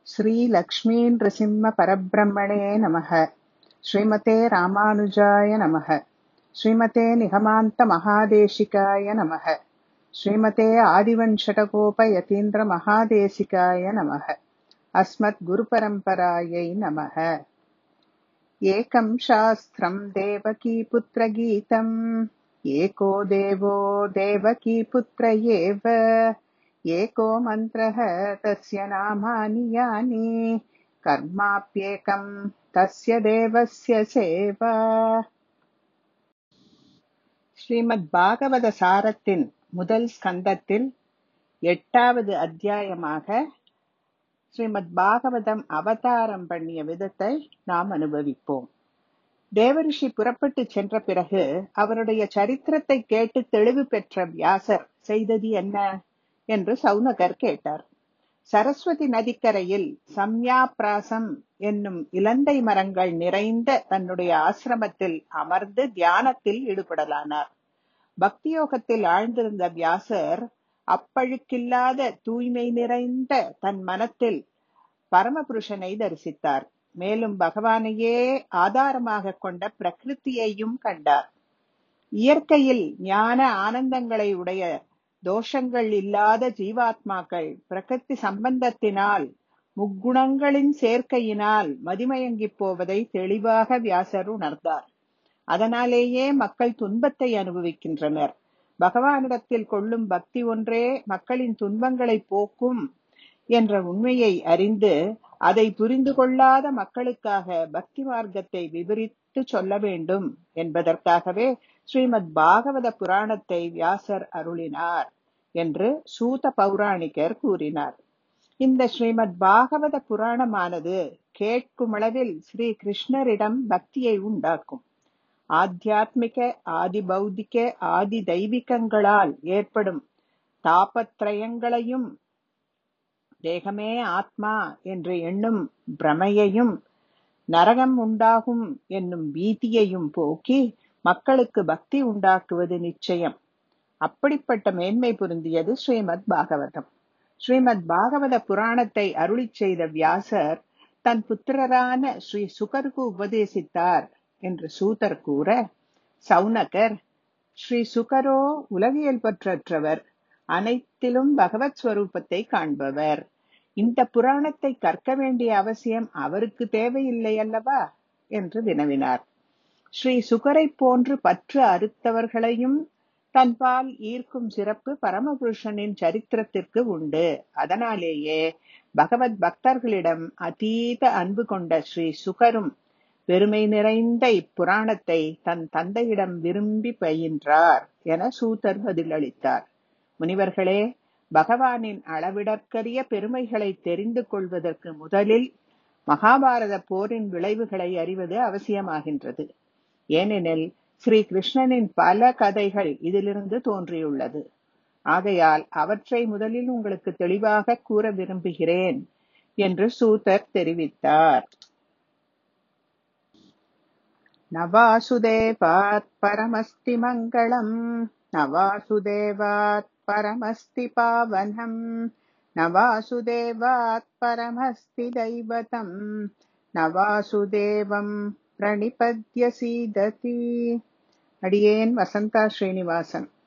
श्रीलक्ष्मीनृसिंहपरब्रह्मणे नमः श्रीमते रामानुजाय नमः श्रीमते निगमान्तमहादेशिकाय नमः श्रीमते आदिवञ्शटकोपयतीन्द्रमहादेशिकाय नमः अस्मद्गुरुपरम्परायै नमः एकं शास्त्रम् देवकीपुत्रगीतम् एको देवो देवकीपुत्र एव एको मन्त्रः तस्य नामानि यानि कर्माप्येकम् तस्य தேவஸ்ய சேவா ஸ்ரீமத் பாகவத சாரத்தின் முதல் ஸ்கந்தத்தில் எட்டாவது அத்தியாயமாக ஸ்ரீமத் பாகவதம் அவதாரம் பண்ணிய விதத்தை நாம் அனுபவிப்போம் தேவரிஷி புறப்பட்டு சென்ற பிறகு அவருடைய சரித்திரத்தை கேட்டு தெளிவு பெற்ற வியாசர் செய்தது என்ன என்று சவுனகர் கேட்டார் சரஸ்வதி நதிக்கரையில் சம்யாபிராசம் என்னும் இலந்தை மரங்கள் நிறைந்த தன்னுடைய ஆசிரமத்தில் அமர்ந்து தியானத்தில் ஈடுபடலானார் பக்தியோகத்தில் ஆழ்ந்திருந்த வியாசர் அப்பழுக்கில்லாத தூய்மை நிறைந்த தன் மனத்தில் பரமபுருஷனை தரிசித்தார் மேலும் பகவானையே ஆதாரமாக கொண்ட பிரகிருத்தியையும் கண்டார் இயற்கையில் ஞான ஆனந்தங்களை உடைய தோஷங்கள் இல்லாத ஜீவாத்மாக்கள் பிரகிருதி சம்பந்தத்தினால் முக்குணங்களின் சேர்க்கையினால் மதிமயங்கிப் போவதை தெளிவாக வியாசர் உணர்ந்தார் அதனாலேயே மக்கள் துன்பத்தை அனுபவிக்கின்றனர் பகவானிடத்தில் கொள்ளும் பக்தி ஒன்றே மக்களின் துன்பங்களை போக்கும் என்ற உண்மையை அறிந்து அதை புரிந்து கொள்ளாத மக்களுக்காக பக்தி மார்க்கத்தை விவரித்து சொல்ல வேண்டும் என்பதற்காகவே ஸ்ரீமத் பாகவத புராணத்தை வியாசர் அருளினார் என்று சூத பௌராணிகர் கூறினார் இந்த ஸ்ரீமத் பாகவத புராணமானது கேட்கும் அளவில் ஸ்ரீ கிருஷ்ணரிடம் பக்தியை உண்டாக்கும் ஆத்தியாத்மிக ஆதி பௌத்திக ஆதி தெய்வீகங்களால் ஏற்படும் தாபத்ரயங்களையும் தேகமே ஆத்மா என்று எண்ணும் பிரமையையும் நரகம் உண்டாகும் என்னும் பீதியையும் போக்கி மக்களுக்கு பக்தி உண்டாக்குவது நிச்சயம் அப்படிப்பட்ட மேன்மை பொருந்தியது ஸ்ரீமத் பாகவதம் ஸ்ரீமத் பாகவத புராணத்தை அருளி செய்த வியாசர் தன் புத்திரரான ஸ்ரீ சுகருக்கு உபதேசித்தார் என்று சூதர் கூற சவுனகர் ஸ்ரீ சுகரோ உலகியல் பற்றற்றவர் அனைத்திலும் பகவத் ஸ்வரூபத்தை காண்பவர் இந்த புராணத்தை கற்க வேண்டிய அவசியம் அவருக்கு தேவையில்லை அல்லவா என்று வினவினார் ஸ்ரீ சுகரை போன்று பற்று அறுத்தவர்களையும் தன்பால் ஈர்க்கும் சிறப்பு பரமபுருஷனின் சரித்திரத்திற்கு உண்டு அதனாலேயே பகவத் பக்தர்களிடம் அதீத அன்பு கொண்ட ஸ்ரீ சுகரும் பெருமை நிறைந்த இப்புராணத்தை தன் தந்தையிடம் விரும்பி பயின்றார் என சூதர் பதிலளித்தார் முனிவர்களே பகவானின் அளவிடற்கரிய பெருமைகளை தெரிந்து கொள்வதற்கு முதலில் மகாபாரத போரின் விளைவுகளை அறிவது அவசியமாகின்றது ஏனெனில் ஸ்ரீ கிருஷ்ணனின் பல கதைகள் இதிலிருந்து தோன்றியுள்ளது ஆகையால் அவற்றை முதலில் உங்களுக்கு தெளிவாக கூற விரும்புகிறேன் என்று சூதர் தெரிவித்தார் நவாசுதேவாத் பரமஸ்தி மங்களம் நவாசுதேவாத் பரமஸ்தி பாவனம் நவாசுதேவாத் பரமஸ்தி தைவதம் நவாசுதேவம் பிரணிபத்ய சீததி அடியேன் வசந்தா ஸ்ரீனிவாசன்